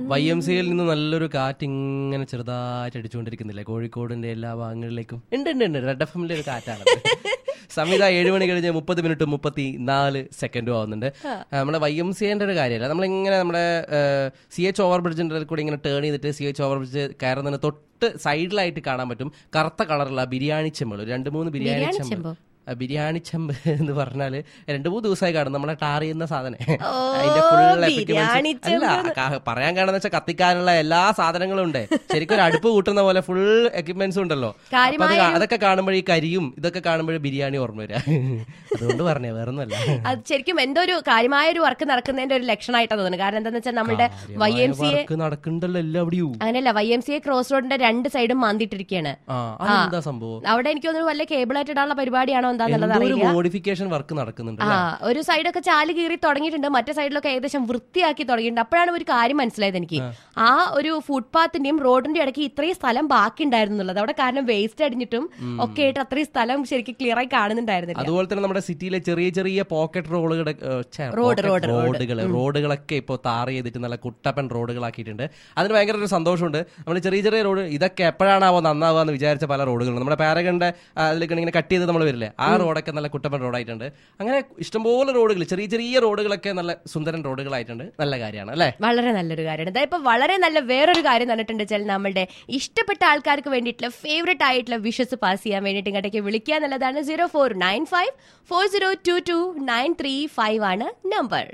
Y M സിയിൽ നിന്ന് നല്ലൊരു കാറ്റ് ഇങ്ങനെ ചെറുതായിട്ട് അടിച്ചുകൊണ്ടിരിക്കുന്നില്ലേ കോഴിക്കോടിന്റെ എല്ലാ ഭാഗങ്ങളിലേക്കും ഉണ്ട് ഉണ്ട് ഉണ്ട് റെഡ് എഫ് എമ്മിന്റെ ഒരു കാറ്റാണ് സംവിധ ഏഴ് മണി കഴിഞ്ഞ് മുപ്പത് മിനിറ്റ് മുപ്പത്തി നാല് സെക്കൻഡും ആവുന്നുണ്ട് ആ, നമ്മുടെ വൈ എം സിന്റെ ഒരു കാര്യമല്ല നമ്മളിങ്ങനെ നമ്മുടെ സി എച്ച് ഓവർ ബ്രിഡ്ജിന്റെ കൂടെ ഇങ്ങനെ ടേൺ ചെയ്തിട്ട് സി എച്ച് ഓവർ ബ്രിഡ്ജ് കയറുന്നതിന് തൊട്ട് സൈഡിലായിട്ട് കാണാൻ പറ്റും കറുത്ത കളറുള്ള ബിരിയാണി ചെമ്പുകൾ രണ്ട് മൂന്ന് ബിരിയാണി ബിരിയാണി ചെമ്പ് ചെമ്പോ? ആ, ബിരിയാണി ചെമ്പ് എന്ന് പറഞ്ഞാല് രണ്ടു മൂന്ന് ദിവസമായി കാണും നമ്മളെ ടാർ ചെയ്യുന്ന സാധനം ഓ, അതിന്റെ full ബിരിയാണി equipments- അല്ല ക- പറയാൻ കാണുന്ന വെച്ചാൽ കത്തിക്കാനുള്ള എല്ലാ സാധനങ്ങളും ഉണ്ട് ശരിക്കും ഒരു അടുപ്പ് കൂട്ടുന്ന പോലെ ഫുൾ എക്യുപ്മെന്റ്സ് ഉണ്ടല്ലോ അപ്പൊ അത് കാര്യമായ കാ- അതൊക്കെ കാണുമ്പോൾ ഈ കരിയും ഇതൊക്കെ കാണുമ്പോൾ ബിരിയാണി ഓർമ്മ വരിക അതുകൊണ്ട് പറഞ്ഞേ വേറൊന്നുമല്ല അത് ശരിക്കും എന്തോ ഒരു കാര്യമായ ഒരു വർക്ക് നടക്കുന്നതിന്റെ ഒരു ലക്ഷണമായിട്ടാണ് തോന്നുന്നത് കാരണം എന്താണെന്ന് വെച്ചാൽ നമ്മുടെ Y M C A work നടക്കണ്ടല്ലോ എല്ലാവിടെയും അങ്ങനെയല്ല Y M C A cross റോഡിന്റെ രണ്ട് സൈഡും മാന്തിയിട്ടിരിക്കുകയാണ് ആ അതെന്താ സംഭവം അവിടെ എനിക്ക് തോന്നുന്നു വല്ല കേബിളായിട്ട് ഇടാനുള്ള പരിപാടിയാണോ എന്താന്നുള്ളത് എന്തോ ഒരു അറിയില്ല മോഡിഫിക്കേഷൻ വർക്ക് നടക്കുന്നുണ്ട് ആ ഒരു സൈഡൊക്കെ ചാല് കീറി തുടങ്ങിയിട്ടുണ്ട് മറ്റേ സൈഡിലൊക്കെ ഏകദേശം വൃത്തിയാക്കി തുടങ്ങിയിട്ടുണ്ട് അപ്പോഴാണ് ഒരു കാര്യം മനസ്സിലായത് എനിക്ക് ആ ഒരു ഫുട്പാത്തിന്റെയും റോഡിന്റെ ഇടയ്ക്ക് ഇത്രയും സ്ഥലം ബാക്കി ഉണ്ടായിരുന്നു എന്നുള്ളത് അവിടെ കാരണം വേസ്റ്റ് അടിഞ്ഞിട്ടും ഒക്കെ ആയിട്ട് അത്രയും സ്ഥലം ശരിക്കും ക്ലിയർ ആയി കാണുന്നുണ്ടായിരുന്നില്ല അതുപോലെ തന്നെ നമ്മുടെ സിറ്റിയിലെ ചെറിയ ചെറിയ പോക്കറ്റ് റോഡുകളുടെ റോഡ്, റോഡ്, റോഡുകൾ റോഡുകളൊക്കെ ഇപ്പോൾ താർ ചെയ്തിട്ട് നല്ല കുട്ടപ്പൻ റോഡുകളാക്കിയിട്ടുണ്ട് അതിന് ഭയങ്കര ഒരു സന്തോഷമുണ്ട് നമ്മൾ ചെറിയ ചെറിയ റോഡ് ഇതൊക്കെ എപ്പോഴാണാവോ നന്നാവുക എന്ന് വിചാരിച്ച പല റോഡുകളും നമ്മുടെ പാരഗണിന്റെ അതിലേക്ക് ഇങ്ങനെ കട്ട് ചെയ്ത് നമ്മൾ വരില്ലേ ആ റോഡൊക്കെ നല്ല കുട്ടപ്പൻ റോഡായിട്ടുണ്ട് അങ്ങനെ ഇഷ്ടംപോലെ റോഡുകൾ ചെറിയ ചെറിയ റോഡുകളൊക്കെ നല്ല സുന്ദരൻ റോഡുകളായിട്ടുണ്ട് നല്ല കാര്യമാണ് അല്ലേ വളരെ നല്ലൊരു കാര്യമാണ് ഇതാ ഇപ്പൊ വളരെ നല്ല വേറൊരു കാര്യം തന്നിട്ടുണ്ട് വെച്ചാൽ നമ്മുടെ ഇഷ്ടപ്പെട്ട ആൾക്കാർക്ക് വേണ്ടിയിട്ടുള്ള ഫേവറേറ്റ് ആയിട്ടുള്ള വിഷസ് പാസ് ചെയ്യാൻ വേണ്ടിയിട്ട് ഇങ്ങോട്ടേക്ക് വിളിക്കുക എന്നുള്ളതാണ് zero four nine five four zero two two nine three five ആണ് നമ്പർ